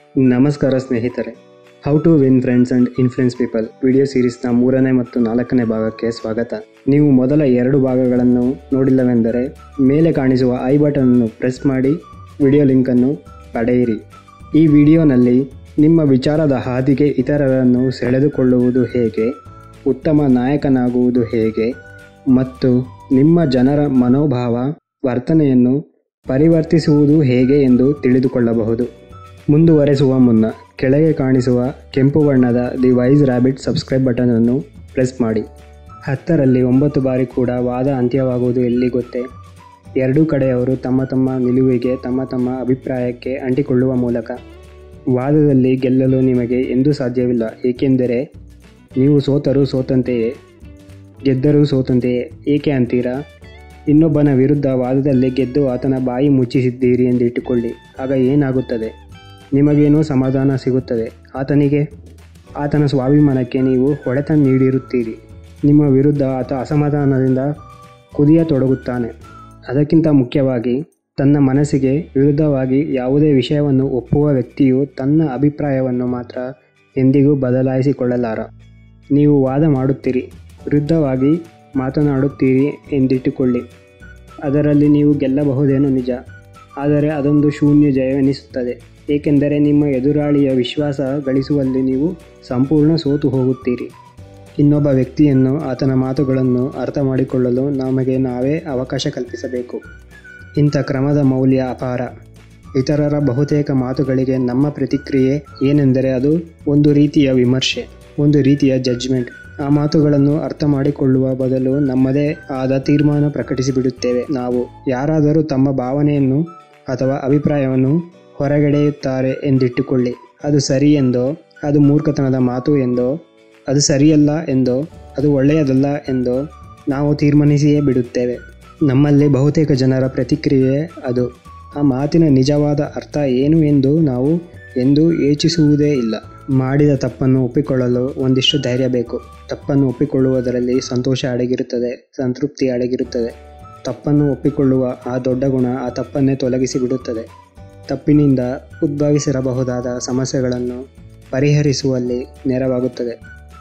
ನಮಸ್ಕಾರ ಸ್ನೇಹಿತರೆ how to win friends and influence people video ಸೀರೀಸ್ನ ಮೂರನೇ ಮತ್ತು ನಾಲ್ಕನೇ ಭಾಗಕ್ಕೆ ಸ್ವಾಗತ ನೀವು ಮೊದಲ ಎರಡು ಭಾಗಗಳನ್ನು ನೋಡಿಲ್ಲವೆಂದರೆ ಮೇಲೆ ಕಾಣಿಸುವ ಐ ಬಟನ್ ಅನ್ನು ಪ್ರೆಸ್ ಮಾಡಿ ವಿಡಿಯೋ ಲಿಂಕನ್ನು ಪಡೆಯಿರಿ ಈ ವಿಡಿಯೋನಲ್ಲಿ ನಿಮ್ಮ ವಿಚಾರದ ಹಾದಿಗೆ ಇತರರನ್ನು ಸೆಳೆದುಕೊಳ್ಳುವುದು ಹೇಗೆ ಉತ್ತಮ ನಾಯಕನಾಗುವುದು ಹೇಗೆ ಮತ್ತು ನಿಮ್ಮ ಜನರ ಮನೋಭಾವ ವರ್ತನೆಯನ್ನು ಪರಿವರ್ತಿಸುವುದು ಹೇಗೆ ಎಂದು ತಿಳಿದುಕೊಳ್ಳಬಹುದು ಮುಂದುವರೆಸುವ ಮುನ್ನ ಕೆಳಗೆ ಕಾಣಿಸುವ ಕೆಂಪು ಬಣ್ಣದ the wise rabbit subscribe button ಅನ್ನು ಪ್ರೆಸ್ ಮಾಡಿ ಹತ್ತರಲ್ಲಿ ಒಂಬತ್ತು ಬಾರಿ ಕೂಡ ವಾದ ಅಂತ್ಯವಾಗುವುದು ಎಲ್ಲಿ ಗೊತ್ತೇ ಎರಡೂ ಕಡೆಯವರು ತಮ್ಮ ತಮ್ಮ ನಿಲುವಿಗೆ ತಮ್ಮ ತಮ್ಮ ಅಭಿಪ್ರಾಯಕ್ಕೆ ಅಂಟಿಕೊಳ್ಳುವ ಮೂಲಕ ವಾದದಲ್ಲಿ ಗೆಲ್ಲಲು ನಿಮಗೆ ಎಂದೂ ಸಾಧ್ಯವಿಲ್ಲ ಏಕೆಂದರೆ ನೀವು ಸೋತರೂ ಸೋತಂತೆಯೇ ಗೆದ್ದರೂ ಸೋತಂತೆಯೇ ಏಕೆ ಅಂತೀರಾ ಇನ್ನೊಬ್ಬನ ವಿರುದ್ಧ ವಾದದಲ್ಲಿ ಗೆದ್ದು ಆತನ ಬಾಯಿ ಮುಚ್ಚಿಸಿದ್ದೀರಿ ಎಂದಿಟ್ಟುಕೊಳ್ಳಿ ಆಗ ಏನಾಗುತ್ತದೆ ನಿಮಗೇನೋ ಸಮಾಧಾನ ಸಿಗುತ್ತದೆ ಆತನಿಗೆ ಆತನ ಸ್ವಾಭಿಮಾನಕ್ಕೆ ನೀವು ಹೊಡೆತ ನೀಡಿರುತ್ತೀರಿ ನಿಮ್ಮ ವಿರುದ್ಧ ಆತ ಅಸಮಾಧಾನದಿಂದ ಕುದಿಯತೊಡಗುತ್ತಾನೆ ಅದಕ್ಕಿಂತ ಮುಖ್ಯವಾಗಿ ತನ್ನ ಮನಸ್ಸಿಗೆ ವಿರುದ್ಧವಾಗಿ ಯಾವುದೇ ವಿಷಯವನ್ನು ಒಪ್ಪುವ ವ್ಯಕ್ತಿಯು ತನ್ನ ಅಭಿಪ್ರಾಯವನ್ನು ಮಾತ್ರ ಎಂದಿಗೂ ಬದಲಾಯಿಸಿಕೊಳ್ಳಲಾರ ನೀವು ವಾದ ಮಾಡುತ್ತೀರಿ ವಿರುದ್ಧವಾಗಿ ಮಾತನಾಡುತ್ತೀರಿ ಎಂದಿಟ್ಟುಕೊಳ್ಳಿ ಅದರಲ್ಲಿ ನೀವು ಗೆಲ್ಲಬಹುದೇನೋ ನಿಜ ಆದರೆ ಅದೊಂದು ಶೂನ್ಯ ಜಯವೆನಿಸುತ್ತದೆ ಏಕೆಂದರೆ ನಿಮ್ಮ ಎದುರಾಳಿಯ ವಿಶ್ವಾಸ ಗಳಿಸುವಲ್ಲಿ ನೀವು ಸಂಪೂರ್ಣ ಸೋತು ಹೋಗುತ್ತೀರಿ ಇನ್ನೊಬ್ಬ ವ್ಯಕ್ತಿಯನ್ನು ಆತನ ಮಾತುಗಳನ್ನು ಅರ್ಥ ಮಾಡಿಕೊಳ್ಳಲು ನಮಗೆ ನಾವೇ ಅವಕಾಶ ಕಲ್ಪಿಸಬೇಕು ಇಂಥ ಕ್ರಮದ ಮೌಲ್ಯ ಅಪಾರ ಇತರರ ಬಹುತೇಕ ಮಾತುಗಳಿಗೆ ನಮ್ಮ ಪ್ರತಿಕ್ರಿಯೆ ಏನೆಂದರೆ ಅದು ಒಂದು ರೀತಿಯ ವಿಮರ್ಶೆ ಒಂದು ರೀತಿಯ ಜಡ್ಜ್ಮೆಂಟ್ ಆ ಮಾತುಗಳನ್ನು ಅರ್ಥ ಮಾಡಿಕೊಳ್ಳುವ ಬದಲು ನಮ್ಮದೇ ಆದ ತೀರ್ಮಾನ ಪ್ರಕಟಿಸಿಬಿಡುತ್ತೇವೆ ನಾವು ಯಾರಾದರೂ ತಮ್ಮ ಭಾವನೆಯನ್ನು ಅಥವಾ ಅಭಿಪ್ರಾಯವನ್ನು ಹೊರಗೆಡೆಯುತ್ತಾರೆ ಎಂದಿಟ್ಟುಕೊಳ್ಳಿ ಅದು ಸರಿ ಎಂದೋ ಅದು ಮೂರ್ಖತನದ ಮಾತು ಎಂದೋ ಅದು ಸರಿಯಲ್ಲ ಎಂದೋ ಅದು ಒಳ್ಳೆಯದಲ್ಲ ಎಂದೋ ನಾವು ತೀರ್ಮಾನಿಸಿಯೇ ಬಿಡುತ್ತೇವೆ ನಮ್ಮಲ್ಲಿ ಬಹುತೇಕ ಜನರ ಪ್ರತಿಕ್ರಿಯೆ ಅದು ಆ ಮಾತಿನ ನಿಜವಾದ ಅರ್ಥ ಏನು ಎಂದು ನಾವು ಎಂದೂ ಯೋಚಿಸುವುದೇ ಇಲ್ಲ ಮಾಡಿದ ತಪ್ಪನ್ನು ಒಪ್ಪಿಕೊಳ್ಳಲು ಒಂದಿಷ್ಟು ಧೈರ್ಯ ಬೇಕು ತಪ್ಪನ್ನು ಒಪ್ಪಿಕೊಳ್ಳುವುದರಲ್ಲಿ ಸಂತೋಷ ಅಡಗಿರುತ್ತದೆ ಸಂತೃಪ್ತಿ ಅಡಗಿರುತ್ತದೆ ತಪ್ಪನ್ನು ಒಪ್ಪಿಕೊಳ್ಳುವ ಆ ದೊಡ್ಡ ಗುಣ ಆ ತಪ್ಪನ್ನೇ ತೊಲಗಿಸಿ ಬಿಡುತ್ತದೆ ತಪ್ಪಿನಿಂದ ಉದ್ಭವಿಸಿರಬಹುದಾದ ಸಮಸ್ಯೆಗಳನ್ನು ಪರಿಹರಿಸುವಲ್ಲಿ ನೆರವಾಗುತ್ತದೆ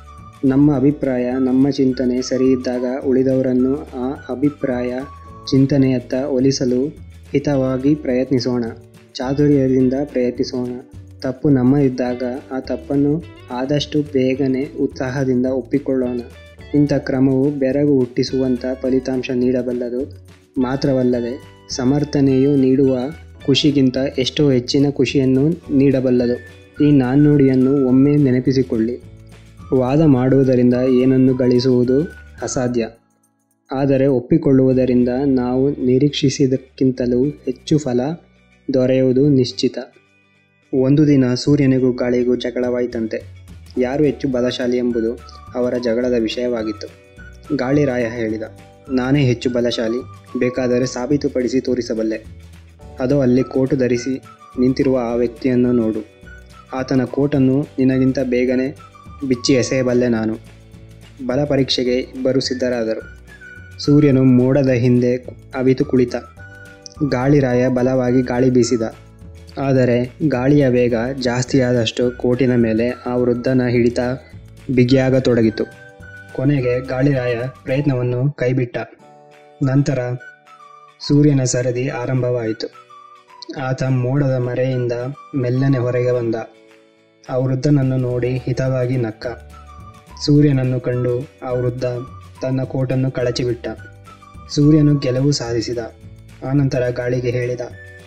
ನಮ್ಮ ಅಭಿಪ್ರಾಯ ನಮ್ಮ ಚಿಂತನೆ ಸರಿಯಿದ್ದಾಗ ಉಳಿದವರನ್ನು ಆ ಅಭಿಪ್ರಾಯ ಚಿಂತನೆಯತ್ತ ಒಲಿಸಲು ಹಿತವಾಗಿ ಪ್ರಯತ್ನಿಸೋಣ ಚಾತುರ್ಯದಿಂದ ಪ್ರಯತ್ನಿಸೋಣ ತಪ್ಪು ನಮ್ಮ ಇದ್ದಾಗ ಆ ತಪ್ಪನ್ನು ಆದಷ್ಟು ಬೇಗನೆ ಉತ್ಸಾಹದಿಂದ ಒಪ್ಪಿಕೊಳ್ಳೋಣ ಇಂಥ ಕ್ರಮವು ಬೆರಗು ಹುಟ್ಟಿಸುವಂಥ ಫಲಿತಾಂಶ ನೀಡಬಲ್ಲದು ಮಾತ್ರವಲ್ಲದೆ ಸಮರ್ಥನೆಯು ನೀಡುವ ಖುಷಿಗಿಂತ ಎಷ್ಟೋ ಹೆಚ್ಚಿನ ಖುಷಿಯನ್ನು ನೀಡಬಲ್ಲದು ಈ ನಾಣ್ಣುಡಿಯನ್ನು ಒಮ್ಮೆ ನೆನಪಿಸಿಕೊಳ್ಳಿ ವಾದ ಮಾಡುವುದರಿಂದ ಏನನ್ನು ಗಳಿಸುವುದು ಅಸಾಧ್ಯ ಆದರೆ ಒಪ್ಪಿಕೊಳ್ಳುವುದರಿಂದ ನಾವು ನಿರೀಕ್ಷಿಸಿದಕ್ಕಿಂತಲೂ ಹೆಚ್ಚು ಫಲ ದೊರೆಯುವುದು ನಿಶ್ಚಿತ ಒಂದು ದಿನ ಸೂರ್ಯನಿಗೂ ಗಾಳಿಗೂ ಜಗಳವಾಯಿತಂತೆ ಯಾರು ಹೆಚ್ಚು ಬಲಶಾಲಿ ಎಂಬುದು ಅವರ ಜಗಳದ ವಿಷಯವಾಗಿತ್ತು ಗಾಳಿರಾಯ ಹೇಳಿದ ನಾನೇ ಹೆಚ್ಚು ಬಲಶಾಲಿ ಬೇಕಾದರೆ ಸಾಬೀತುಪಡಿಸಿ ತೋರಿಸಬಲ್ಲೆ ಅದು ಅಲ್ಲಿ ಕೋಟು ಧರಿಸಿ ನಿಂತಿರುವ ಆ ವ್ಯಕ್ತಿಯನ್ನು ನೋಡು ಆತನ ಕೋಟನ್ನು ನಿನಗಿಂತ ಬೇಗನೆ ಬಿಚ್ಚಿ ಎಸೆಯಬಲ್ಲೆ ನಾನು ಬಲ ಪರೀಕ್ಷೆಗೆ ಇಬ್ಬರು ಸಿದ್ಧರಾದರು ಸೂರ್ಯನು ಮೋಡದ ಹಿಂದೆ ಅವಿತು ಕುಳಿತ ಗಾಳಿರಾಯ ಬಲವಾಗಿ ಗಾಳಿ ಬೀಸಿದ ಆದರೆ ಗಾಳಿಯ ವೇಗ ಜಾಸ್ತಿಯಾದಷ್ಟು ಕೋಟಿನ ಮೇಲೆ ಆ ವೃದ್ಧನ ಹಿಡಿತ ಬಿಗಿಯಾಗತೊಡಗಿತು ಕೊನೆಗೆ ಗಾಳಿರಾಯ ಪ್ರಯತ್ನವನ್ನು ಕೈಬಿಟ್ಟ ನಂತರ ಸೂರ್ಯನ ಸರದಿ ಆರಂಭವಾಯಿತು ಆತ ಮೋಡದ ಮರೆಯಿಂದ ಮೆಲ್ಲನೆ ಹೊರಗೆ ಬಂದ ಆ ವೃದ್ಧನನ್ನು ನೋಡಿ ಹಿತವಾಗಿ ನಕ್ಕ ಸೂರ್ಯನನ್ನು ಕಂಡು ಆ ವೃದ್ಧ ತನ್ನ ಕೋಟನ್ನು ಕಳಚಿಬಿಟ್ಟ ಸೂರ್ಯನು ಗೆಲುವು ಸಾಧಿಸಿದ ಆನಂತರ ಗಾಳಿಗೆ ಹೇಳಿದ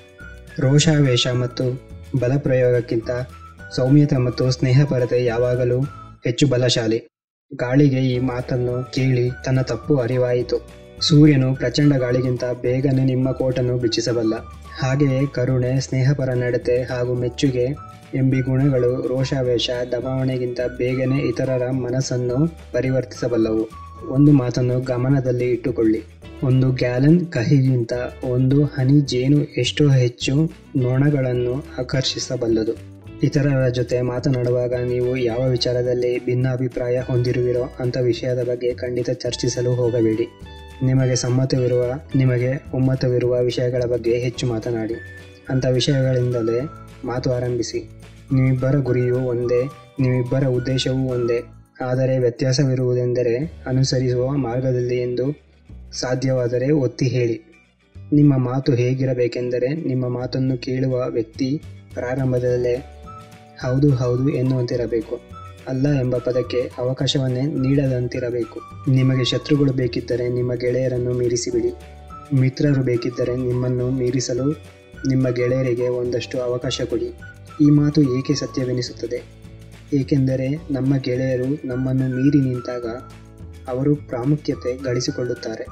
ರೋಷಾವೇಶ ಮತ್ತು ಬಲಪ್ರಯೋಗಕ್ಕಿಂತ ಸೌಮ್ಯತೆ ಮತ್ತು ಸ್ನೇಹಪರತೆ ಯಾವಾಗಲೂ ಹೆಚ್ಚು ಬಲಶಾಲಿ ಗಾಳಿಗೆ ಈ ಮಾತನ್ನು ಕೇಳಿ ತನ್ನ ತಪ್ಪು ಅರಿವಾಯಿತು ಸೂರ್ಯನು ಪ್ರಚಂಡ ಗಾಳಿಗಿಂತ ಬೇಗನೆ ನಿಮ್ಮ ಕೋಟನ್ನು ಬಿಚ್ಚಿಸಬಲ್ಲ ಹಾಗೆಯೇ ಕರುಣೆ ಸ್ನೇಹಪರ ನಡತೆ ಹಾಗೂ ಮೆಚ್ಚುಗೆ ಎಂಬಿ ಗುಣಗಳು ರೋಷಾವೇಶ ದಬಾವಣೆಗಿಂತ ಬೇಗನೆ ಇತರರ ಮನಸ್ಸನ್ನು ಪರಿವರ್ತಿಸಬಲ್ಲವು ಒಂದು ಮಾತನ್ನು ಗಮನದಲ್ಲಿ ಇಟ್ಟುಕೊಳ್ಳಿ ಒಂದು ಗ್ಯಾಲನ್ ಕಹಿಗಿಂತ ಒಂದು ಹನಿ ಜೇನು ಎಷ್ಟೋ ಹೆಚ್ಚು ನೊಣಗಳನ್ನು ಆಕರ್ಷಿಸಬಲ್ಲದು ಇತರರ ಜೊತೆ ಮಾತನಾಡುವಾಗ ನೀವು ಯಾವ ವಿಚಾರದಲ್ಲಿ ಭಿನ್ನಾಭಿಪ್ರಾಯ ಹೊಂದಿರುವಿರೋ ಅಂಥ ವಿಷಯದ ಬಗ್ಗೆ ಖಂಡಿತ ಚರ್ಚಿಸಲು ಹೋಗಬೇಡಿ ನಿಮಗೆ ಸಮ್ಮತವಿರುವ ನಿಮಗೆ ಒಮ್ಮತವಿರುವ ವಿಷಯಗಳ ಬಗ್ಗೆ ಹೆಚ್ಚು ಮಾತನಾಡಿ ಅಂಥ ವಿಷಯಗಳಿಂದಲೇ ಮಾತು ಆರಂಭಿಸಿ ನಿಮ್ಮಿಬ್ಬರ ಗುರಿಯೂ ಒಂದೇ ನಿಮ್ಮಿಬ್ಬರ ಉದ್ದೇಶವೂ ಒಂದೇ ಆದರೆ ವ್ಯತ್ಯಾಸವಿರುವುದೆಂದರೆ ಅನುಸರಿಸುವ ಮಾರ್ಗದಲ್ಲಿ ಎಂದು ಸಾಧ್ಯವಾದರೆ ಒತ್ತಿ ಹೇಳಿ ನಿಮ್ಮ ಮಾತು ಹೇಗಿರಬೇಕೆಂದರೆ ನಿಮ್ಮ ಮಾತನ್ನು ಕೇಳುವ ವ್ಯಕ್ತಿ ಪ್ರಾರಂಭದಲ್ಲೇ ಹೌದು ಹೌದು ಎನ್ನುವಂತಿರಬೇಕು ಅಲ್ಲ ಎಂಬ ಪದಕ್ಕೆ ಅವಕಾಶವನ್ನೇ ನೀಡದಂತಿರಬೇಕು ನಿಮಗೆ ಶತ್ರುಗಳು ಬೇಕಿದ್ದರೆ ನಿಮ್ಮ ಗೆಳೆಯರನ್ನು ಮೀರಿಸಿಬಿಡಿ ಮಿತ್ರರು ಬೇಕಿದ್ದರೆ ನಿಮ್ಮನ್ನು ಮೀರಿಸಲು ನಿಮ್ಮ ಗೆಳೆಯರಿಗೆ ಒಂದಷ್ಟು ಅವಕಾಶ ಕೊಡಿ ಈ ಮಾತು ಏಕೆ ಸತ್ಯವೆನಿಸುತ್ತದೆ ಏಕೆಂದರೆ ನಮ್ಮ ಗೆಳೆಯರು ನಮ್ಮನ್ನು ಮೀರಿ ನಿಂತಾಗ ಅವರು ಪ್ರಾಮುಖ್ಯತೆ ಗಳಿಸಿಕೊಳ್ಳುತ್ತಾರೆ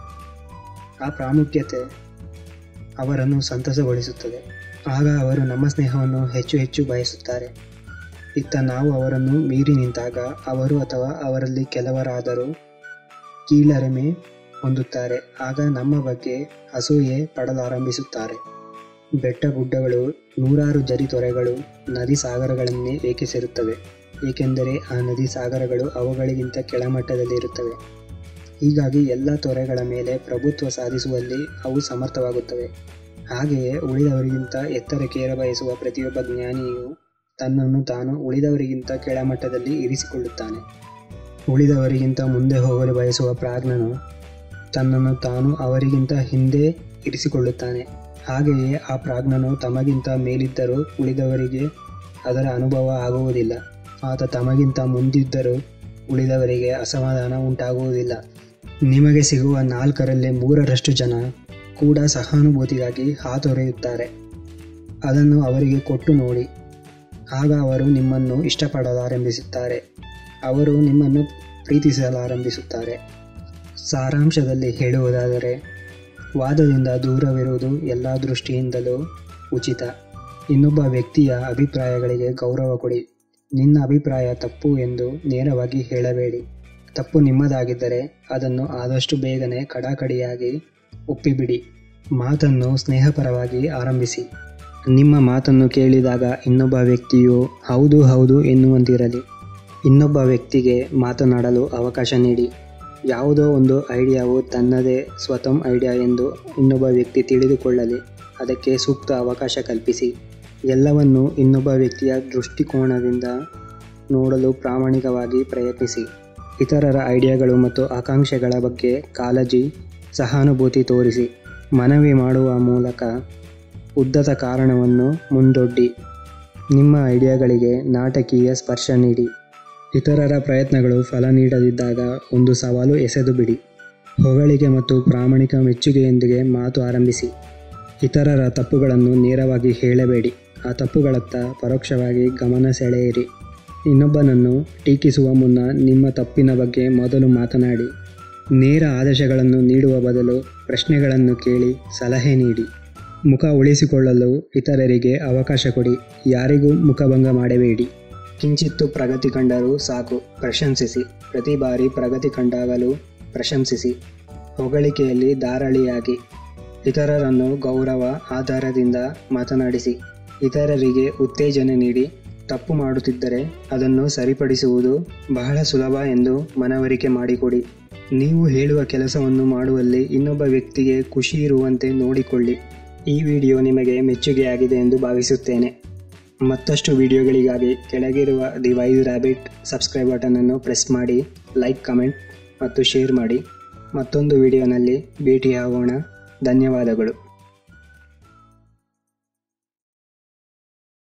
ಆ ಪ್ರಾಮುಖ್ಯತೆ ಅವರನ್ನು ಸಂತಸಗೊಳಿಸುತ್ತದೆ ಆಗ ಅವರು ನಮ್ಮ ಸ್ನೇಹವನ್ನು ಹೆಚ್ಚು ಹೆಚ್ಚು ಬಯಸುತ್ತಾರೆ ಇತ್ತ ನಾವು ಅವರನ್ನು ಮೀರಿ ನಿಂತಾಗ ಅವರು ಅಥವಾ ಅವರಲ್ಲಿ ಕೆಲವರಾದರೂ ಕೀಳರಿಮೆ ಹೊಂದುತ್ತಾರೆ ಆಗ ನಮ್ಮ ಬಗ್ಗೆ ಅಸೂಯೆ ಪಡಲಾರಂಭಿಸುತ್ತಾರೆ ಬೆಟ್ಟ ಗುಡ್ಡಗಳು ನೂರಾರು ಜರಿ ತೊರೆಗಳು ನದಿ ಸಾಗರಗಳನ್ನೇ ಏಕೆ ಸೇರುತ್ತವೆ ಏಕೆಂದರೆ ಆ ನದಿ ಸಾಗರಗಳು ಅವುಗಳಿಗಿಂತ ಕೆಳಮಟ್ಟದಲ್ಲಿರುತ್ತವೆ ಹೀಗಾಗಿ ಎಲ್ಲ ತೊರೆಗಳ ಮೇಲೆ ಪ್ರಭುತ್ವ ಸಾಧಿಸುವಲ್ಲಿ ಅವು ಸಮರ್ಥವಾಗುತ್ತವೆ ಹಾಗೆಯೇ ಉಳಿದವರಿಗಿಂತ ಎತ್ತರಕ್ಕೇರ ಬಯಸುವ ಪ್ರತಿಯೊಬ್ಬ ಜ್ಞಾನಿಯು ತನ್ನನ್ನು ತಾನು ಉಳಿದವರಿಗಿಂತ ಕೆಳಮಟ್ಟದಲ್ಲಿ ಇರಿಸಿಕೊಳ್ಳುತ್ತಾನೆ ಉಳಿದವರಿಗಿಂತ ಮುಂದೆ ಹೋಗಲು ಬಯಸುವ ಪ್ರಾಜ್ಞನು ತನ್ನನ್ನು ತಾನು ಅವರಿಗಿಂತ ಹಿಂದೆ ಇರಿಸಿಕೊಳ್ಳುತ್ತಾನೆ ಹಾಗೆಯೇ ಆ ಪ್ರಾಜ್ಞನು ತಮಗಿಂತ ಮೇಲಿದ್ದರೂ ಉಳಿದವರಿಗೆ ಅದರ ಅನುಭವ ಆಗುವುದಿಲ್ಲ ಆತ ತಮಗಿಂತ ಮುಂದಿದ್ದರೂ ಉಳಿದವರಿಗೆ ಅಸಮಾಧಾನ ಉಂಟಾಗುವುದಿಲ್ಲ ನಿಮಗೆ ಸಿಗುವ ನಾಲ್ಕರಲ್ಲಿ ಮೂರರಷ್ಟು ಜನ ಕೂಡ ಸಹಾನುಭೂತಿಗಾಗಿ ಹಾತೊರೆಯುತ್ತಾರೆ ಅದನ್ನು ಅವರಿಗೆ ಕೊಟ್ಟು ನೋಡಿ ಆಗ ಅವರು ನಿಮ್ಮನ್ನು ಇಷ್ಟಪಡಲಾರಂಭಿಸುತ್ತಾರೆ ಅವರು ನಿಮ್ಮನ್ನು ಪ್ರೀತಿಸಲಾರಂಭಿಸುತ್ತಾರೆ ಸಾರಾಂಶದಲ್ಲಿ ಹೇಳುವುದಾದರೆ ವಾದದಿಂದ ದೂರವಿರುವುದು ಎಲ್ಲ ದೃಷ್ಟಿಯಿಂದಲೂ ಉಚಿತ ಇನ್ನೊಬ್ಬ ವ್ಯಕ್ತಿಯ ಅಭಿಪ್ರಾಯಗಳಿಗೆ ಗೌರವ ಕೊಡಿ ನಿನ್ನ ಅಭಿಪ್ರಾಯ ತಪ್ಪು ಎಂದು ನೇರವಾಗಿ ಹೇಳಬೇಡಿ ತಪ್ಪು ನಿಮ್ಮದಾಗಿದ್ದರೆ ಅದನ್ನು ಆದಷ್ಟು ಬೇಗನೆ ಕಡಾಕಡಿಯಾಗಿ ಒಪ್ಪಿಬಿಡಿ ಮಾತನ್ನು ಸ್ನೇಹಪರವಾಗಿ ಆರಂಭಿಸಿ ನಿಮ್ಮ ಮಾತನ್ನು ಕೇಳಿದಾಗ ಇನ್ನೊಬ್ಬ ವ್ಯಕ್ತಿಯು ಹೌದು ಹೌದು ಎನ್ನುವಂತಿರಲಿ ಇನ್ನೊಬ್ಬ ವ್ಯಕ್ತಿಗೆ ಮಾತನಾಡಲು ಅವಕಾಶ ನೀಡಿ ಯಾವುದೋ ಒಂದು ಐಡಿಯಾವು ತನ್ನದೇ ಸ್ವತಂ ಐಡಿಯಾ ಎಂದು ಇನ್ನೊಬ್ಬ ವ್ಯಕ್ತಿ ತಿಳಿದುಕೊಳ್ಳಲಿ ಅದಕ್ಕೆ ಸೂಕ್ತ ಅವಕಾಶ ಕಲ್ಪಿಸಿ ಎಲ್ಲವನ್ನೂ ಇನ್ನೊಬ್ಬ ವ್ಯಕ್ತಿಯ ದೃಷ್ಟಿಕೋನದಿಂದ ನೋಡಲು ಪ್ರಾಮಾಣಿಕವಾಗಿ ಪ್ರಯತ್ನಿಸಿ ಇತರರ ಐಡಿಯಾಗಳು ಮತ್ತು ಆಕಾಂಕ್ಷೆಗಳ ಬಗ್ಗೆ ಕಾಳಜಿ ಸಹಾನುಭೂತಿ ತೋರಿಸಿ ಮನವಿ ಮಾಡುವ ಮೂಲಕ ಉದ್ದದ ಕಾರಣವನ್ನು ಮುಂದೊಡ್ಡಿ ನಿಮ್ಮ ಐಡಿಯಾಗಳಿಗೆ ನಾಟಕೀಯ ಸ್ಪರ್ಶ ನೀಡಿ ಇತರರ ಪ್ರಯತ್ನಗಳು ಫಲ ನೀಡದಿದ್ದಾಗ ಒಂದು ಸವಾಲು ಎಸೆದು ಬಿಡಿ ಹೊಗಳಿಕೆ ಮತ್ತು ಪ್ರಾಮಾಣಿಕ ಮೆಚ್ಚುಗೆಯೊಂದಿಗೆ ಮಾತು ಆರಂಭಿಸಿ ಇತರರ ತಪ್ಪುಗಳನ್ನು ನೇರವಾಗಿ ಹೇಳಬೇಡಿ ಆ ತಪ್ಪುಗಳತ್ತ ಪರೋಕ್ಷವಾಗಿ ಗಮನ ಸೆಳೆಯಿರಿ ಇನ್ನೊಬ್ಬನನ್ನು ಟೀಕಿಸುವ ಮುನ್ನ ನಿಮ್ಮ ತಪ್ಪಿನ ಬಗ್ಗೆ ಮೊದಲು ಮಾತನಾಡಿ ನೇರ ಆದೇಶಗಳನ್ನು ನೀಡುವ ಬದಲು ಪ್ರಶ್ನೆಗಳನ್ನು ಕೇಳಿ ಸಲಹೆ ನೀಡಿ ಮುಖ ಉಳಿಸಿಕೊಳ್ಳಲು ಇತರರಿಗೆ ಅವಕಾಶ ಕೊಡಿ ಯಾರಿಗೂ ಮುಖಭಂಗ ಮಾಡಬೇಡಿ ಕಿಂಚಿತ್ತು ಪ್ರಗತಿ ಕಂಡರೂ ಸಾಕು ಪ್ರಶಂಸಿಸಿ ಪ್ರತಿ ಬಾರಿ ಪ್ರಗತಿ ಕಂಡಾಗಲೂ ಪ್ರಶಂಸಿಸಿ ಹೊಗಳಿಕೆಯಲ್ಲಿ ಧಾರಾಳಿಯಾಗಿ ಇತರರನ್ನು ಗೌರವ ಆಧಾರದಿಂದ ಮಾತನಾಡಿಸಿ ಇತರರಿಗೆ ಉತ್ತೇಜನ ನೀಡಿ ತಪ್ಪು ಮಾಡುತ್ತಿದ್ದರೆ ಅದನ್ನು ಸರಿಪಡಿಸುವುದು ಬಹಳ ಸುಲಭ ಎಂದು ಮನವರಿಕೆ ಮಾಡಿಕೊಡಿ ನೀವು ಹೇಳುವ ಕೆಲಸವನ್ನು ಮಾಡುವಲ್ಲಿ ಇನ್ನೊಬ್ಬ ವ್ಯಕ್ತಿಗೆ ಖುಷಿ ಇರುವಂತೆ ನೋಡಿಕೊಳ್ಳಿ ಈ ವಿಡಿಯೋ ನಿಮಗೆ ಮೆಚ್ಚುಗೆಯಾಗಿದೆ ಎಂದು ಭಾವಿಸುತ್ತೇನೆ ಮತ್ತಷ್ಟು ವಿಡಿಯೋಗಳಿಗಾಗಿ ಕೆಳಗಿರುವ ದಿ ವೈಸ್ ರ್ಯಾಬಿಟ್ ಸಬ್ಸ್ಕ್ರೈಬ್ ಬಟನನ್ನು ಪ್ರೆಸ್ ಮಾಡಿ ಲೈಕ್ ಕಮೆಂಟ್ ಮತ್ತು ಶೇರ್ ಮಾಡಿ ಮತ್ತೊಂದು ವಿಡಿಯೋನಲ್ಲಿ ಭೇಟಿಯಾಗೋಣ ಧನ್ಯವಾದಗಳು